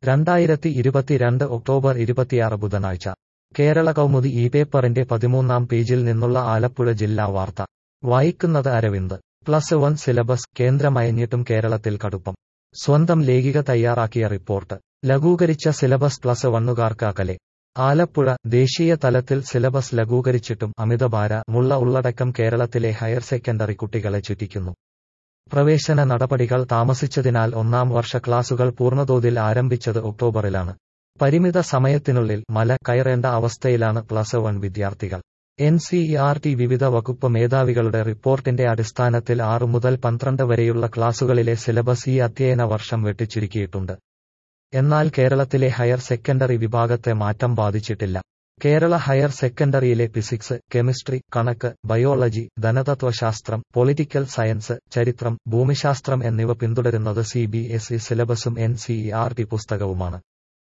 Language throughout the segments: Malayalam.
രണ്ടായിരത്തി ഇരുപത്തിരണ്ട് ഒക്ടോബർ ഇരുപത്തിയാറ് ബുധനാഴ്ച കേരള കൗമുദി ഈ പേപ്പറിന്റെ പതിമൂന്നാം പേജിൽ നിന്നുള്ള ആലപ്പുഴ ജില്ലാ വാർത്ത വായിക്കുന്നത് അരവിന്ദ് പ്ലസ് വൺ സിലബസ് കേന്ദ്രമയഞ്ഞിട്ടും കേരളത്തിൽ കടുപ്പം സ്വന്തം ലേഖിക തയ്യാറാക്കിയ റിപ്പോർട്ട് ലഘൂകരിച്ച സിലബസ് പ്ലസ് വണ്ണുകാർക്ക് അകലെ ആലപ്പുഴ ദേശീയ തലത്തിൽ സിലബസ് ലഘൂകരിച്ചിട്ടും അമിതഭാര മുള്ള ഉള്ളടക്കം കേരളത്തിലെ ഹയർ സെക്കൻഡറി കുട്ടികളെ ചുറ്റിക്കുന്നു പ്രവേശന നടപടികൾ താമസിച്ചതിനാൽ ഒന്നാം വർഷ ക്ലാസുകൾ പൂർണ്ണതോതിൽ ആരംഭിച്ചത് ഒക്ടോബറിലാണ് പരിമിത സമയത്തിനുള്ളിൽ മല കയറേണ്ട അവസ്ഥയിലാണ് പ്ലസ് വൺ വിദ്യാർത്ഥികൾ N C E R T വിവിധ വകുപ്പ് മേധാവികളുടെ റിപ്പോർട്ടിന്റെ അടിസ്ഥാനത്തിൽ ആറു മുതൽ പന്ത്രണ്ട് വരെയുള്ള ക്ലാസുകളിലെ സിലബസ് ഈ അധ്യയന വർഷം വെട്ടിച്ചുരുക്കിയിട്ടുണ്ട് എന്നാൽ കേരളത്തിലെ ഹയർ സെക്കൻഡറി വിഭാഗത്തെ മാറ്റം ബാധിച്ചിട്ടില്ല കേരള ഹയർ സെക്കൻഡറിയിലെ ഫിസിക്സ് കെമിസ്ട്രി കണക്ക് ബയോളജി ധനതത്വശാസ്ത്രം പൊളിറ്റിക്കൽ സയൻസ് ചരിത്രം ഭൂമിശാസ്ത്രം എന്നിവ പിന്തുടരുന്നത് സി ബി എസ് ഇ സിലബസും N C E R T പുസ്തകവുമാണ്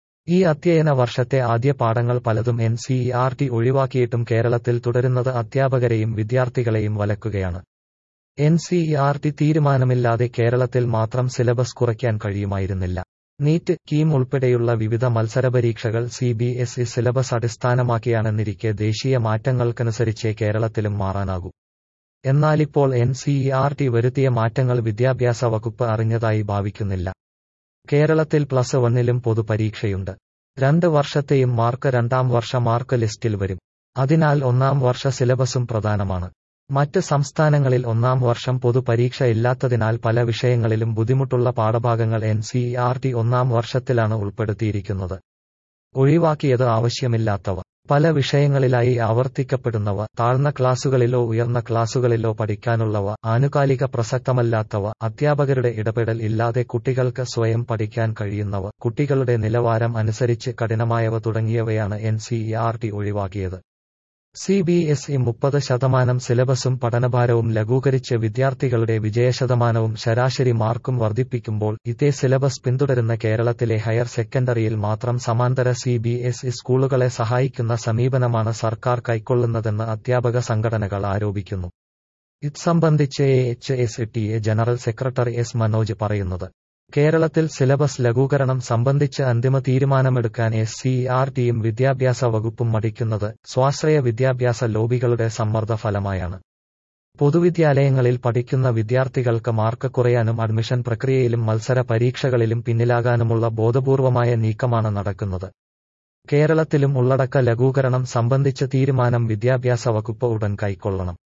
ഈ അധ്യയന വർഷത്തെ ആദ്യ പാഠങ്ങൾ പലതും N C E R T ഒഴിവാക്കിയിട്ടും കേരളത്തിൽ തുടരുന്നത് അധ്യാപകരെയും വിദ്യാർത്ഥികളെയും വലക്കുകയാണ് N C E R T തീരുമാനമില്ലാതെ കേരളത്തിൽ മാത്രം സിലബസ് കുറയ്ക്കാൻ കഴിയുമായിരുന്നില്ല നീറ്റ് കീം ഉൾപ്പെടെയുള്ള വിവിധ മത്സരപരീക്ഷകൾ C B S E syllabus അടിസ്ഥാനമാക്കിയാണെന്നിരിക്കെ ദേശീയ മാറ്റങ്ങൾക്കനുസരിച്ചേ കേരളത്തിലും മാറാനാകൂ എന്നാലിപ്പോൾ N C E R T വരുത്തിയ മാറ്റങ്ങൾ വിദ്യാഭ്യാസ വകുപ്പ് അറിഞ്ഞതായി ഭാവിക്കുന്നില്ല കേരളത്തിൽ പ്ലസ് വണ്ണിലും പൊതുപരീക്ഷയുണ്ട് രണ്ട് വർഷത്തെയും മാർക്ക് രണ്ടാം വർഷ മാർക്ക് ലിസ്റ്റിൽ വരും അതിനാൽ ഒന്നാം വർഷ സിലബസും പ്രധാനമാണ് മറ്റ് സംസ്ഥാനങ്ങളിൽ ഒന്നാം വർഷം പൊതുപരീക്ഷ ഇല്ലാത്തതിനാൽ പല വിഷയങ്ങളിലും ബുദ്ധിമുട്ടുള്ള പാഠഭാഗങ്ങൾ N C E R T ഒന്നാം വർഷത്തിലാണ് ഉൾപ്പെടുത്തിയിരിക്കുന്നത് ഒഴിവാക്കിയത് ആവശ്യമില്ലാത്തവ പല വിഷയങ്ങളിലായി ആവർത്തിക്കപ്പെടുന്നവ താഴ്ന്ന ക്ലാസുകളിലോ ഉയർന്ന ക്ലാസുകളിലോ പഠിക്കാനുള്ളവ ആനുകാലിക പ്രസക്തമല്ലാത്തവ അധ്യാപകരുടെ ഇടപെടൽ ഇല്ലാതെ കുട്ടികൾക്ക് സ്വയം പഠിക്കാൻ കഴിയുന്നവ കുട്ടികളുടെ നിലവാരം അനുസരിച്ച് കഠിനമായവ തുടങ്ങിയവയാണ് N C E R T ഒഴിവാക്കിയത് സി ബി എസ് ഇ മുപ്പത് ശതമാനം സിലബസും പഠനഭാരവും ലഘൂകരിച്ച് വിദ്യാർത്ഥികളുടെ വിജയശതമാനവും ശരാശരി മാർക്കും വർദ്ധിപ്പിക്കുമ്പോൾ ഇതേ സിലബസ് പിന്തുടരുന്ന കേരളത്തിലെ ഹയർ സെക്കൻഡറിയിൽ മാത്രം സമാന്തര സി ബി എസ് ഇ സ്കൂളുകളെ സഹായിക്കുന്ന സമീപനമാണ് സർക്കാർ കൈക്കൊള്ളുന്നതെന്ന് അധ്യാപക സംഘടനകൾ ആരോപിക്കുന്നു ഇത് സംബന്ധിച്ച് A H S T A general secretary S Manoj പറയുന്നത് കേരളത്തിൽ സിലബസ് ലഘൂകരണം സംബന്ധിച്ച് അന്തിമ തീരുമാനമെടുക്കാൻ എസ് സി ആർ ടിയും വിദ്യാഭ്യാസ വകുപ്പും മടിക്കുന്നത് സ്വാശ്രയ വിദ്യാഭ്യാസ ലോബികളുടെ സമ്മർദ്ദ ഫലമായാണ് പൊതുവിദ്യാലയങ്ങളിൽ പഠിക്കുന്ന വിദ്യാർത്ഥികൾക്ക് മാർക്ക് കുറയാനും അഡ്മിഷൻ പ്രക്രിയയിലും മത്സര പരീക്ഷകളിലും പിന്നിലാകാനുമുള്ള ബോധപൂർവമായ നീക്കമാണ് നടക്കുന്നത് കേരളത്തിലും ഉള്ളടക്ക ലഘൂകരണം സംബന്ധിച്ച തീരുമാനം വിദ്യാഭ്യാസ വകുപ്പ് ഉടൻ കൈക്കൊള്ളണം